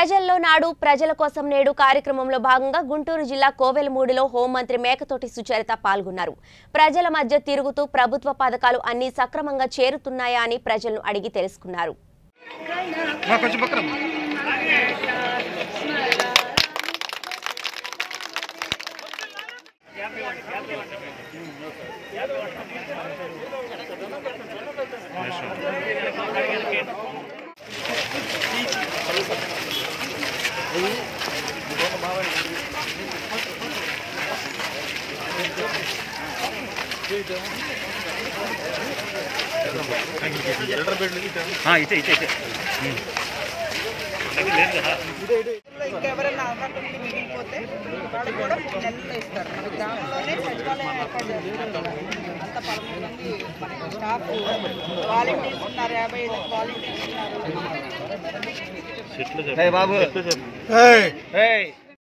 ప్రజల్లో నాడు ప్రజల కోసం నేడు కార్యక్రమంలో భాగంగా గుంటూరు జిల్లా కోవెలమూడిలో హోంమంత్రి మేకతోటి సుచరిత పాల్గొన్నారు ప్రజల మధ్య తిరుగుతూ ప్రభుత్వ పథకాలు అన్ని సక్రమంగా చేరుతున్నాయా అని ప్రజలను అడిగి తెలుసుకున్నారు మా కొంచెం పక్కన ఇచ్చే ఇచ్చే ఇచ్చే ఇంకెవరైనా అర్హతలు మిగిలిపోతే వాళ్ళకి కూడా మూడు నెలలు ఇస్తారు మన గ్రామంలోనే సచివాలయం ఏర్పాటు చేస్తున్నారు కదా. అంత పదమూడు మంది మనకి స్టాఫ్ వాలంటీర్స్ ఉన్నారు యాభై ఐదు వాలంటీర్స్ ఉన్నారు బాబు Hey! ఏయ్